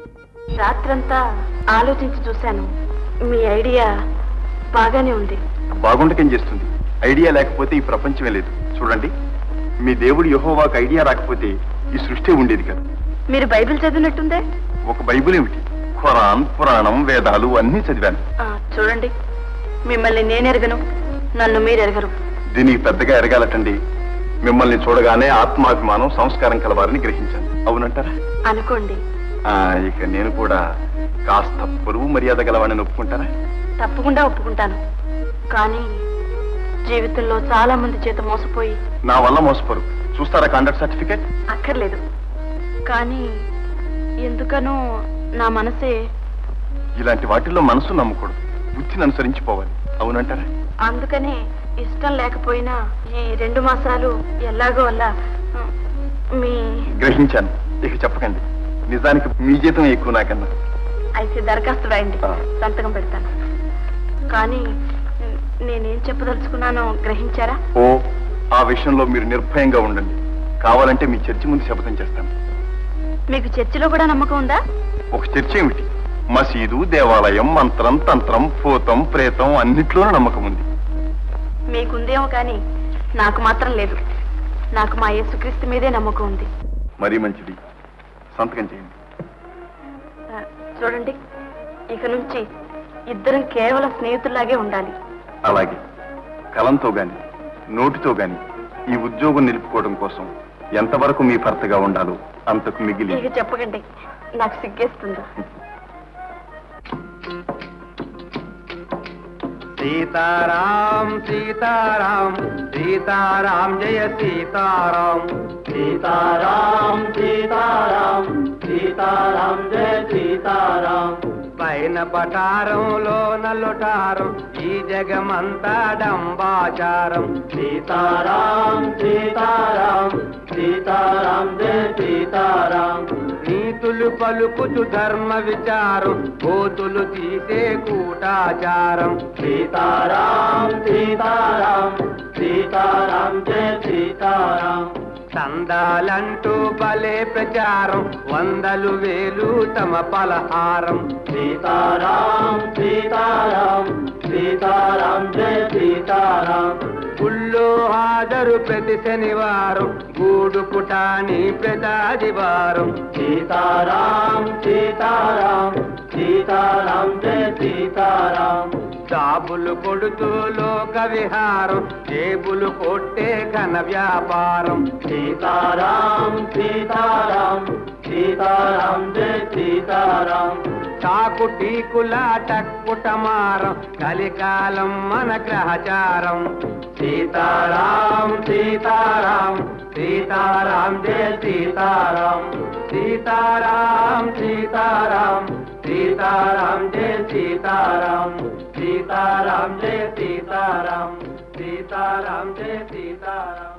రాత్రంతా ఆలోచించి చూశాను మీ ఐడియా బాగానే ఉంది బాగుండకేం చేస్తుంది ఐడియా లేకపోతే ఈ ప్రపంచమే లేదు చూడండి మీ దేవుడు యహోవాకు ఐడియా రాకపోతే ఈ సృష్టి ఉండేది కదా మీరు బైబిల్ చదివినట్టుందే ఒక బైబిల్ ఏమిటి ఖురాన్ పురాణం వేదాలు అన్నీ చదివాను ఆ, చూడండి మిమ్మల్ని నేను ఎరగను నన్ను మీరు ఎరగరు దీనికి పెద్దగా ఎరగాలటండి మిమ్మల్ని చూడగానే ఆత్మాభిమానం సంస్కారం కలవారని గ్రహించాను అవునంటారా అనుకోండి ఆ, ఇక నేను కూడా కాస్త పొరుగు మర్యాద గలవాడిని ఒప్పుకుంటారా తప్పకుండా ఒప్పుకుంటాను కానీ జీవితంలో చాలా మంది చేత మోసపోయి నా వల్ల మోసపోరు చూస్తారా కాండక్ట్ సర్టిఫికేట్ అక్కర్లేదు కానీ ఎందుకనో నా మనసే ఇలాంటి వాటిల్లో మనసు నమ్మకూడదు బుద్ధిని అనుసరించి పోవాలి అవునంటారా అందుకనే ఇష్టం లేకపోయినా ఈ రెండు మాసాలు ఎలాగో అలా ఉమ్, మీ గ్రహించాను ఇక చెప్పకండి నిజానికి మీ జీతం ఎక్కువ నాకన్నా అయితే దరఖాస్తు రాయండి ఆ. సంతకం పెడతాను కానీ ఉమ్, నేనేం చెప్పదలుచుకున్నానో గ్రహించారా ఓ ఆ విషయంలో మీరు నిర్భయంగా ఉండండి కావాలంటే మీ చర్చి ముందు శపథం చేస్తాను మీకు చర్చిలో కూడా నమ్మకం ఉందా ఒక చర్చ ఏమిటి మసీదు దేవాలయం మంత్రం తంత్రం భూతం ప్రేతం అన్నిట్లోనూ నమ్మకం ఉంది మీకుందేమో కానీ నాకు మాత్రం లేదు నాకు మా యేసుక్రీస్తు మీదే నమ్మకం ఉంది మరీ మంచిది సంతకం చేయండి ఆ, చూడండి ఇక నుంచి ఇద్దరం కేవలం స్నేహితుల్లాగే ఉండాలి అలాగే కలంతో గాని నోటితో గాని ఈ ఉద్యోగం నిలుపుకోవడం కోసం ఎంతవరకు మీ భర్తగా ఉండాలో అంతకు మిగిలి ఇక చెప్పకండి నాకు సిగ్గేస్తుంది सीताराम सीताराम सीताराम जय सीताराम सीताराम सीताराम सीताराम जय सीताराम పైన పటారంలో నలుటారం ఈ జగమంతా డంబాచారం సీతారాం సీతారాం సీతారాం జయ సీతారాం నీతులు పలుకుతు ధర్మ విచారం కోతులు తీసే కూటాచారం సీతారాం సీతారాం సీతారాం జయ సీతారాం చందాలంటూ భలే ప్రచారం వందలు వేలు తమ పలహారం సీతారాం సీతారాం సీతారాం జయ సీతారాం గుళ్ళో హాజరు ప్రతి శనివారం గూడు పుటాని ప్రతాదివారం సీతారాం సీతారాం సీతారాం జయ సీతారాం జాబులు కొడుతూ లోక విహారం జేబులు కొట్టే ఘన వ్యాపారం సీతారాం సీతారాం సీతారాం జయ సీతారాం చాకు టీకుల టక్కుటమారం కలికాలం మన గ్రహచారం సీతారాం సీతారాం సీతారాం జయ సీతారాం సీతారాం సీతారాం సీతారాం జయ సీతారాం సీతారాం జయ సీతారాం సీతారాం జయ సీతారాం